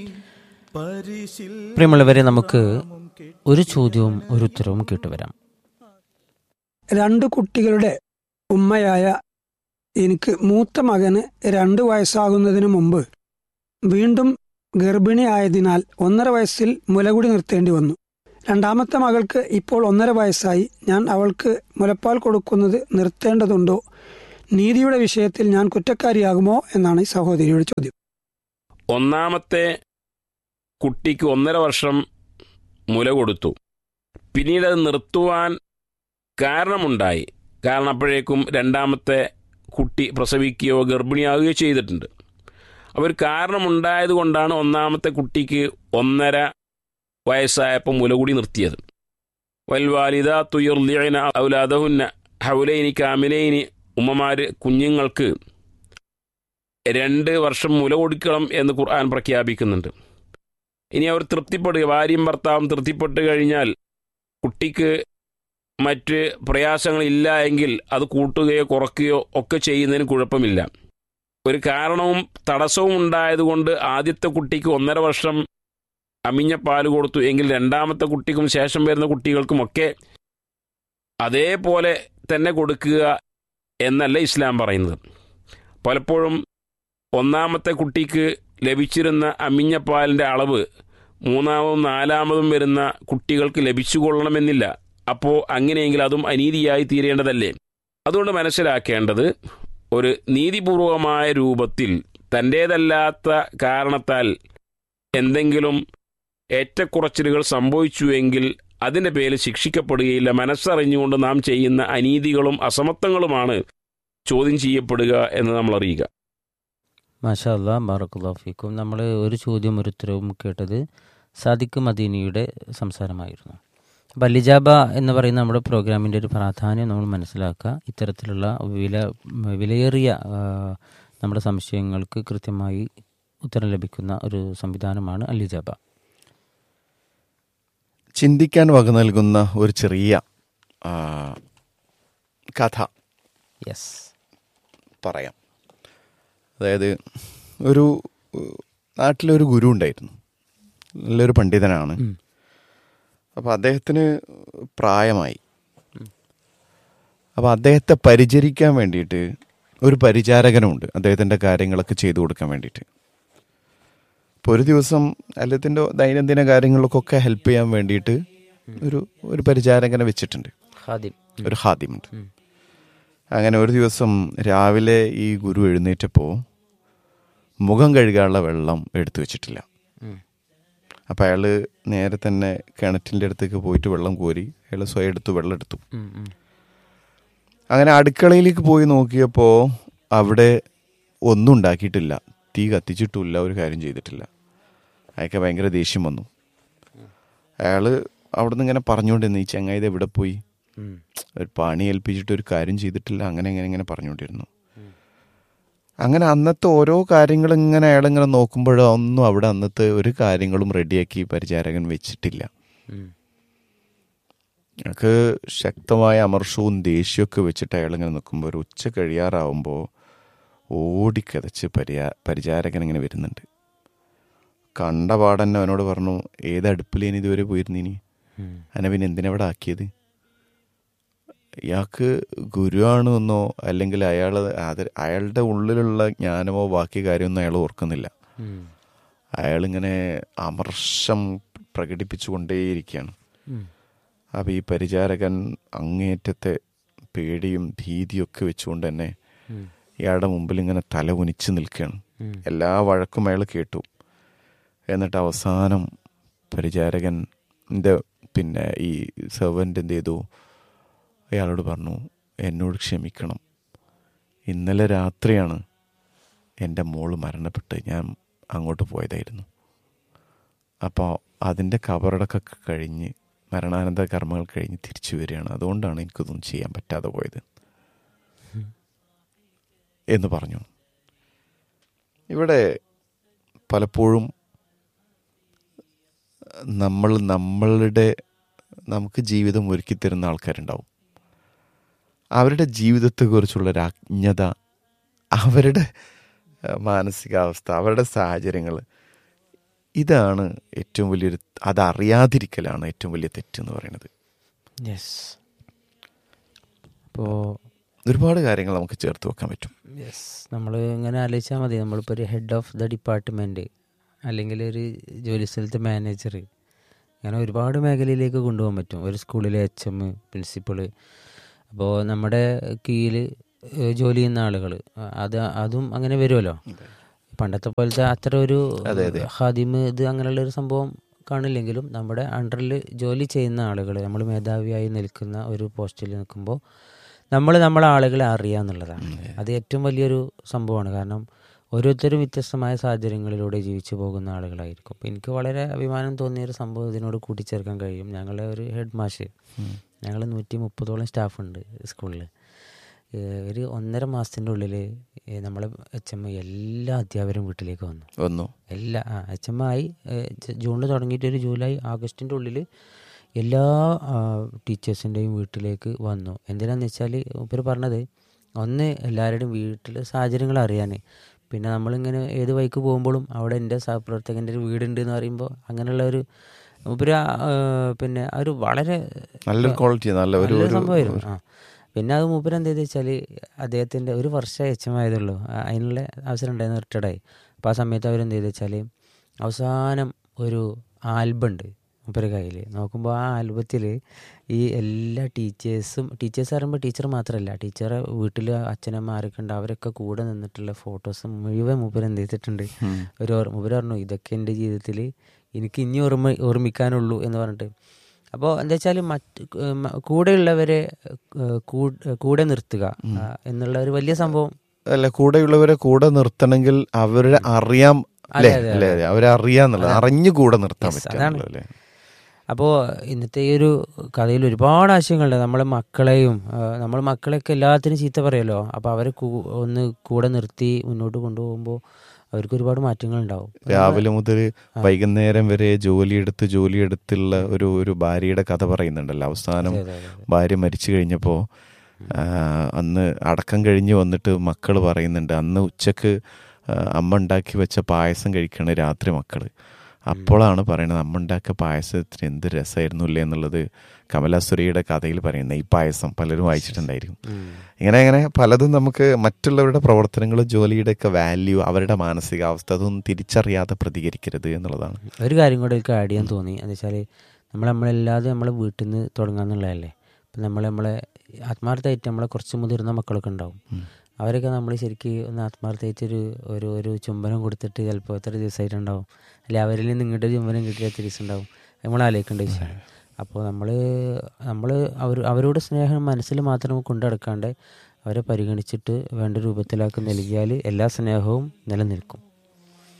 പ്രിയമുള്ളവരെ നമുക്ക് ഒരു ചോദ്യവും ഒരു ഉത്തരവും കേട്ടുവരാം രണ്ട് കുട്ടികളുടെ ഉമ്മയായ എനിക്ക് മൂത്ത മകന് രണ്ട് വയസ്സാകുന്നതിന് മുമ്പ് വീണ്ടും ഗർഭിണിയായതിനാൽ ഒന്നര വയസ്സിൽ മുലകുടി നിർത്തേണ്ടി വന്നു രണ്ടാമത്തെ മകൾക്ക് ഇപ്പോൾ ഒന്നര വയസ്സായി ഞാൻ അവൾക്ക് മുലപ്പാൽ കൊടുക്കുന്നത് നിർത്തേണ്ടതുണ്ടോ നീതിയുടെ വിഷയത്തിൽ ഞാൻ കുറ്റക്കാരിയാകുമോ എന്നാണ് ഈ സഹോദരിയുടെ ചോദ്യം ഒന്നാമത്തെ കുട്ടിക്ക് ഒന്നര വർഷം മുല കൊടുത്തു പിന്നീട് അത് നിർത്തുവാൻ കാരണമുണ്ടായി കാരണം അപ്പോഴേക്കും രണ്ടാമത്തെ കുട്ടി പ്രസവിക്കുകയോ ഗർഭിണിയാവുകയോ ചെയ്തിട്ടുണ്ട് അപ്പോൾ ഒരു കാരണമുണ്ടായത് കൊണ്ടാണ് ഒന്നാമത്തെ കുട്ടിക്ക് ഒന്നര വയസ്സായപ്പോൾ മുല കൂടി നിർത്തിയത് വൽവാലിദ തുയർലിയന ഔലാദഹുന്ന ഹൗലൈനി കാമിലൈനി ഉമ്മമാർ കുഞ്ഞുങ്ങൾക്ക് രണ്ട് വർഷം മുല കൊടുക്കണം എന്ന് ഖുർആൻ പ്രഖ്യാപിക്കുന്നുണ്ട് ഇനി അവർ തൃപ്തിപ്പെടുക ഭാര്യയും ഭർത്താവും തൃപ്തിപ്പെട്ട് കഴിഞ്ഞാൽ കുട്ടിക്ക് മറ്റ് പ്രയാസങ്ങളില്ല എങ്കിൽ അത് കൂട്ടുകയോ കുറയ്ക്കുകയോ ഒക്കെ ചെയ്യുന്നതിന് കുഴപ്പമില്ല ഒരു കാരണവും തടസ്സവും ഉണ്ടായതുകൊണ്ട് ആദ്യത്തെ കുട്ടിക്ക് ഒന്നര വർഷം അമിഞ്ഞ പാല് കൊടുത്തു എങ്കിൽ രണ്ടാമത്തെ കുട്ടിക്കും ശേഷം വരുന്ന കുട്ടികൾക്കുമൊക്കെ അതേപോലെ തന്നെ കൊടുക്കുക എന്നല്ല ഇസ്ലാം പറയുന്നത് പലപ്പോഴും ഒന്നാമത്തെ കുട്ടിക്ക് ലഭിച്ചിരുന്ന അമിഞ്ഞ പാലിൻ്റെ അളവ് മൂന്നാമതും നാലാമതും വരുന്ന കുട്ടികൾക്ക് ലഭിച്ചുകൊള്ളണമെന്നില്ല അപ്പോൾ അങ്ങനെയെങ്കിൽ അതും അനീതിയായി തീരേണ്ടതല്ലേ അതുകൊണ്ട് മനസ്സിലാക്കേണ്ടത് ഒരു നീതിപൂർവമായ രൂപത്തിൽ തൻ്റേതല്ലാത്ത കാരണത്താൽ എന്തെങ്കിലും ഏറ്റക്കുറച്ചിലുകൾ സംഭവിച്ചുവെങ്കിൽ അതിൻ്റെ പേരിൽ ശിക്ഷിക്കപ്പെടുകയില്ല മനസ്സറിഞ്ഞുകൊണ്ട് നാം ചെയ്യുന്ന അനീതികളും അസമത്വങ്ങളുമാണ് ചോദ്യം ചെയ്യപ്പെടുക എന്ന് നമ്മൾ അറിയുക മാഷാ അല്ലാ ബാറക്കുല്ലാ ഫീക്കും നമ്മൾ ഒരു ചോദ്യം ഒരു ഉത്തരവും കേട്ടത് സാദിഖ് മദീനിയുടെ സംസാരമായിരുന്നു അപ്പോൾ അലിജാബ എന്ന് പറയുന്ന നമ്മുടെ പ്രോഗ്രാമിൻ്റെ ഒരു പ്രാധാന്യം നമ്മൾ മനസ്സിലാക്കുക ഇത്തരത്തിലുള്ള വില വിലയേറിയ ആ, നമ്മുടെ സംശയങ്ങൾക്ക് കൃത്യമായി ഉത്തരം ലഭിക്കുന്ന ഒരു സംവിധാനമാണ് അലിജാബ ചിന്തിക്കാൻ വക നൽകുന്ന ഒരു ചെറിയ ആ, കഥ യെസ് പറയാം അതായത് ഒരു ഏഹ്, നാട്ടിലൊരു ഗുരു ഉണ്ടായിരുന്നു നല്ലൊരു പണ്ഡിതനാണ് അപ്പോൾ അദ്ദേഹത്തിന് പ്രായമായി അപ്പോൾ അദ്ദേഹത്തെ പരിചരിക്കാൻ വേണ്ടിയിട്ട് ഒരു പരിചാരകനുണ്ട് അദ്ദേഹത്തിൻ്റെ കാര്യങ്ങളൊക്കെ ചെയ്തു കൊടുക്കാൻ വേണ്ടിയിട്ട് ഇപ്പോൾ ഒരു ദിവസം അദ്ദേഹത്തിൻ്റെ ദൈനംദിന കാര്യങ്ങൾക്കൊക്കെ ഹെൽപ്പ് ചെയ്യാൻ വേണ്ടിയിട്ട് ഒരു ഒരു പരിചാരകനെ വെച്ചിട്ടുണ്ട് ഖാദിം ഒരു ഹാദ്യമുണ്ട് അങ്ങനെ ഒരു ദിവസം രാവിലെ ഈ ഗുരു എഴുന്നേറ്റപ്പോൾ മുഖം കഴുകാനുള്ള വെള്ളം എടുത്തു വെച്ചിട്ടില്ല ഉം. അപ്പം അയാൾ നേരെ തന്നെ കിണറ്റിൻ്റെ അടുത്തേക്ക് പോയിട്ട് വെള്ളം കോരി അയാൾ സ്വയം എടുത്തു വെള്ളം എടുത്തു ഉം, ഉം. അങ്ങനെ അടുക്കളയിലേക്ക് പോയി നോക്കിയപ്പോൾ അവിടെ ഒന്നും ഉണ്ടാക്കിയിട്ടില്ല തീ കത്തിച്ചിട്ടില്ല ഒരു കാര്യം ചെയ്തിട്ടില്ല അയാൾക്ക് ഭയങ്കര ദേഷ്യം വന്നു അയാൾ അവിടെ നിന്ന് ഇങ്ങനെ പറഞ്ഞുകൊണ്ടിരുന്നു ഈ ചങ്ങായി ഇത് എവിടെ പോയി ഉം. ഒരു പണി ഏൽപ്പിച്ചിട്ട് ഒരു കാര്യം ചെയ്തിട്ടില്ല അങ്ങനെ ഇങ്ങനെ ഇങ്ങനെ പറഞ്ഞുകൊണ്ടിരുന്നു അങ്ങനെ അന്നത്തെ ഓരോ കാര്യങ്ങൾ ഇങ്ങനെ അയാളിങ്ങനെ നോക്കുമ്പോഴോ ഒന്നും അവിടെ അന്നത്തെ ഒരു കാര്യങ്ങളും റെഡിയാക്കി പരിചാരകൻ വെച്ചിട്ടില്ല ഉം. ഞങ്ങൾക്ക് ശക്തമായ അമർഷവും ദേഷ്യമൊക്കെ വെച്ചിട്ട് അയാളിങ്ങനെ നിൽക്കുമ്പോൾ ഒരു ഉച്ച കഴിയാറാവുമ്പോൾ ഓടിക്കതച്ച് പരിയാ പരിചാരകൻ ഇങ്ങനെ വരുന്നുണ്ട് കണ്ട പാടന്നെ അവനോട് പറഞ്ഞു ഏത് അടുപ്പിലേനി ഇതുവരെ പോയിരുന്നിനി ഉം. അനെ പിന്നെ എന്തിനാ ഇവിടെ ആക്കിയത് ഇയാൾക്ക് ഗുരുവാണെന്നോ അല്ലെങ്കിൽ അയാൾ അത് അയാളുടെ ഉള്ളിലുള്ള ജ്ഞാനമോ ബാക്കി കാര്യമൊന്നും അയാൾ ഓർക്കുന്നില്ല ഉം. അയാളിങ്ങനെ അമർഷം പ്രകടിപ്പിച്ചുകൊണ്ടേയിരിക്കുകയാണ് ഉം. അപ്പോൾ ഈ പരിചാരകൻ അങ്ങേറ്റത്തെ പേടിയും ഭീതിയൊക്കെ വെച്ചുകൊണ്ട് തന്നെ ഉം. ഇയാളുടെ മുമ്പിൽ ഇങ്ങനെ തല കുനിച്ച് നിൽക്കുകയാണ് ഉം. എല്ലാ വഴക്കും അയാൾ കേട്ടു എന്നിട്ട് അവസാനം പരിചാരകൻ്റെ പിന്നെ ഈ സെർവൻ്റ് എന്ത് ചെയ്തു അയാളോട് പറഞ്ഞു എന്നോട് ക്ഷമിക്കണം ഇന്നലെ രാത്രിയാണ് എൻ്റെ മോള് മരണപ്പെട്ട് ഞാൻ അങ്ങോട്ട് പോയതായിരുന്നു അപ്പോൾ അതിൻ്റെ കബറടക്കൊക്കെ കഴിഞ്ഞ് മരണാനന്തര കർമ്മങ്ങൾ കഴിഞ്ഞ് തിരിച്ചു വരികയാണ് അതുകൊണ്ടാണ് എനിക്കിതൊന്നും ചെയ്യാൻ പറ്റാതെ പോയത് എന്ന് പറഞ്ഞു ഇവിടെ പലപ്പോഴും നമ്മൾ നമ്മളുടെ നമുക്ക് ജീവിതം ഒരുക്കി തരുന്ന ആൾക്കാരുണ്ടാവും അവരുടെ ജീവിതത്തെക്കുറിച്ചുള്ള ഒരു അജ്ഞത അവരുടെ ഏഹ്, മാനസികാവസ്ഥ അവരുടെ സാഹചര്യങ്ങൾ ഇതാണ് ഏറ്റവും വലിയൊരു അതറിയാതിരിക്കലാണ് ഏറ്റവും വലിയ തെറ്റെന്ന് പറയുന്നത് യെസ് അപ്പോൾ ഒരുപാട് കാര്യങ്ങൾ നമുക്ക് ചേർത്ത് വെക്കാൻ പറ്റും യെസ് നമ്മൾ ഇങ്ങനെ ആലോചിച്ചാൽ മതി നമ്മളിപ്പോൾ ഒരു ഹെഡ് ഓഫ് ദ ഡിപ്പാർട്ട്മെൻറ്റ് അല്ലെങ്കിൽ ഒരു ജോലി സ്ഥലത്തെ മാനേജർ അങ്ങനെ ഒരുപാട് മേഖലയിലേക്ക് കൊണ്ടുപോകാൻ പറ്റും ഒരു സ്കൂളിലെ എച്ച് എം പ്രിൻസിപ്പള് അപ്പോൾ നമ്മുടെ കീഴിൽ ജോലി ചെയ്യുന്ന ആളുകൾ അത് അതും അങ്ങനെ വരുമല്ലോ പണ്ടത്തെ പോലത്തെ അത്ര ഒരു അതെ, അതെ. ഹാദിമ് ഇത് അങ്ങനെയുള്ള ഒരു സംഭവം കാണില്ലെങ്കിലും നമ്മുടെ അണ്ടറിൽ ജോലി ചെയ്യുന്ന ആളുകൾ നമ്മൾ മേധാവിയായി നിൽക്കുന്ന ഒരു പോസ്റ്റിൽ നിൽക്കുമ്പോൾ നമ്മൾ നമ്മളെ ആളുകളെ അറിയുക എന്നുള്ളതാണ് അത് ഏറ്റവും വലിയൊരു സംഭവമാണ് കാരണം ഓരോരുത്തരും വ്യത്യസ്തമായ സാഹചര്യങ്ങളിലൂടെ ജീവിച്ചു പോകുന്ന ആളുകളായിരിക്കും അപ്പോൾ എനിക്ക് വളരെ അഭിമാനം തോന്നിയ ഒരു സംഭവം ഇതിനോട് കൂട്ടിച്ചേർക്കാൻ കഴിയും ഞങ്ങളുടെ ഒരു ഹെഡ് മാഷ് ഞങ്ങൾ നൂറ്റി മുപ്പതോളം സ്റ്റാഫുണ്ട് സ്കൂളിൽ ഒരു ഒന്നര മാസത്തിൻ്റെ ഉള്ളിൽ നമ്മളെ എച്ച് എം എല്ലാ അധ്യാപകരും വീട്ടിലേക്ക് വന്നു ഒന്നു എല്ലാ ആ എച്ച് എം ആയി ജൂണിൽ തുടങ്ങിയിട്ട് ഒരു ജൂലൈ ആഗസ്റ്റിൻ്റെ ഉള്ളിൽ എല്ലാ ടീച്ചേഴ്സിൻ്റെയും വീട്ടിലേക്ക് വന്നു എന്തിനാന്ന് വെച്ചാൽ ഇവർ പറഞ്ഞത് ഒന്ന് എല്ലാവരുടെയും വീട്ടിൽ സാഹചര്യങ്ങൾ അറിയാൻ പിന്നെ നമ്മളിങ്ങനെ ഏത് വഴിക്ക് പോകുമ്പോഴും അവിടെ എൻ്റെ സഹപ്രവർത്തകൻ്റെ ഒരു വീടുണ്ട് എന്ന് പറയുമ്പോൾ അങ്ങനെയുള്ള ഒരു ഉപരി പിന്നെ ആ ഒരു വളരെ നല്ലൊരു ക്വാളിറ്റി നല്ല ഒരു നല്ലൊരു ഒരു- സംഭവമായിരുന്നു ആ പിന്നെ അത് മൂപ്പര് എന്താ വെച്ചാൽ അദ്ദേഹത്തിൻ്റെ ഒരു വർഷം എച്ചമായതുള്ളൂ അതിനുള്ള അവസരം ഉണ്ടായിരുന്നു റിട്ടയർഡായി അപ്പോൾ ആ സമയത്ത് അവരെന്ത് ചെയ്തു വെച്ചാൽ അവസാനം ഒരു ആൽബം ഉണ്ട് മൂപ്പര് കയ്യിൽ നോക്കുമ്പോൾ ആ ആൽബത്തിൽ ഈ എല്ലാ ടീച്ചേഴ്സും ടീച്ചേഴ്സ് പറയുമ്പോൾ ടീച്ചർ മാത്രമല്ല ടീച്ചറെ വീട്ടിൽ അച്ഛനമ്മ ആരൊക്കെ ഉണ്ട് അവരൊക്കെ കൂടെ നിന്നിട്ടുള്ള ഫോട്ടോസ് മുഴുവൻ മൂപ്പര് എന്ത് ചെയ്തിട്ടുണ്ട് ഒരു ഓർ- മൂപ്പര് പറഞ്ഞു ഇതൊക്കെ എൻ്റെ ജീവിതത്തിൽ എനിക്ക് ഇനി ഓർമ്മ ഓർമ്മിക്കാനുള്ളൂ എന്ന് പറഞ്ഞിട്ട് അപ്പോൾ എന്താ വെച്ചാൽ മറ്റ് ഏഹ് മ- കൂടെയുള്ളവരെ ഏഹ് കൂ- കൂടെ നിർത്തുക ആ, എന്നുള്ള ഒരു വലിയ സംഭവം അല്ല കൂടെയുള്ളവരെ കൂടെ നിർത്തണമെങ്കിൽ അവരെ അറിയാം അല്ലേ അതെ, അല്ലേ അതെ അവരെ അറിയാന്നുള്ളത് അറിഞ്ഞു കൂടെ നിർത്താൻ Yes, പറ്റുക അതാണ്. എന്നുള്ളത് അല്ലേ അപ്പോൾ ഇന്നത്തെ ഈ ഒരു കഥയിൽ ഒരുപാട് ആശയങ്ങളുണ്ട് നമ്മളെ മക്കളെയും നമ്മൾ മക്കളെയൊക്കെ എല്ലാത്തിനും ചീത്ത പറയുമല്ലോ അപ്പോൾ അവരെ കൂ- ഒന്ന് കൂടെ നിർത്തി മുന്നോട്ട് കൊണ്ടുപോകുമ്പോൾ അവർക്ക് ഒരുപാട് മാറ്റങ്ങളുണ്ടാവും രാവിലെ മുതൽ വൈകുന്നേരം വരെ ജോലിയെടുത്ത് ജോലിയെടുത്തുള്ള ഒരു ഒരു ഭാര്യയുടെ കഥ പറയുന്നുണ്ടല്ലോ അവസാനം അതെ, അതെ, അതെ. ഭാര്യ മരിച്ചു കഴിഞ്ഞപ്പോൾ അന്ന് അടക്കം കഴിഞ്ഞ് വന്നിട്ട് മക്കൾ പറയുന്നുണ്ട് അന്ന് ഉച്ചക്ക് ആ, അമ്മ ഉണ്ടാക്കി വെച്ച പായസം കഴിക്കണ രാത്രി മക്കൾ അപ്പോഴാണ് പറയണത് അമ്മ ഉണ്ടാക്കിയ പായസത്തിന് എന്ത് രസമായിരുന്നു ഇല്ലേ എന്നുള്ളത് കമലാസുരയുടെ കഥയിൽ പറയുന്നത് ഈ പായസം പലരും വായിച്ചിട്ടുണ്ടായിരിക്കും ഉം. ഇങ്ങനെ ഇങ്ങനെ പലതും നമുക്ക് മറ്റുള്ളവരുടെ പ്രവർത്തനങ്ങളും ജോലിയുടെ ഒക്കെ വാല്യൂ അവരുടെ മാനസികാവസ്ഥ അതൊന്നും തിരിച്ചറിയാതെ പ്രതികരിക്കരുത് എന്നുള്ളതാണ് ഒരു കാര്യം കൂടെ എനിക്ക് ആഡ് ചെയ്യാൻ തോന്നി എന്ന് വെച്ചാൽ നമ്മൾ നമ്മളല്ലാതെ നമ്മളെ വീട്ടിൽ നിന്ന് തുടങ്ങാന്നുള്ളതല്ലേ ഇപ്പം നമ്മൾ നമ്മളെ ആത്മാർത്ഥമായിട്ട് നമ്മളെ കുറച്ച് മുതിർന്ന മക്കളൊക്കെ ഉണ്ടാവും അവരൊക്കെ നമ്മൾ ശരിക്കും ഒന്ന് ആത്മാർത്ഥമായിട്ട് ഒരു ഒരു ഒരു ചുംബനം കൊടുത്തിട്ട് ചിലപ്പോൾ എത്ര ദിവസമായിട്ടുണ്ടാവും അല്ലെ അവരിൽ നിന്ന് ഇങ്ങോട്ട് ഒരു ചുംബനം കിട്ടിയ എത്ര ദിവസം ഉണ്ടാവും നമ്മൾ ആലോചിക്കേണ്ട വിഷയമാണ് അപ്പോൾ നമ്മൾ നമ്മൾ അവർ അവരോട് സ്നേഹം മനസ്സിൽ മാത്രം കൊണ്ടടക്കാണ്ട് അവരെ പരിഗണിച്ചിട്ട് വേണ്ട രൂപത്തിലാക്കി നൽകിയാൽ എല്ലാ സ്നേഹവും നിലനിൽക്കും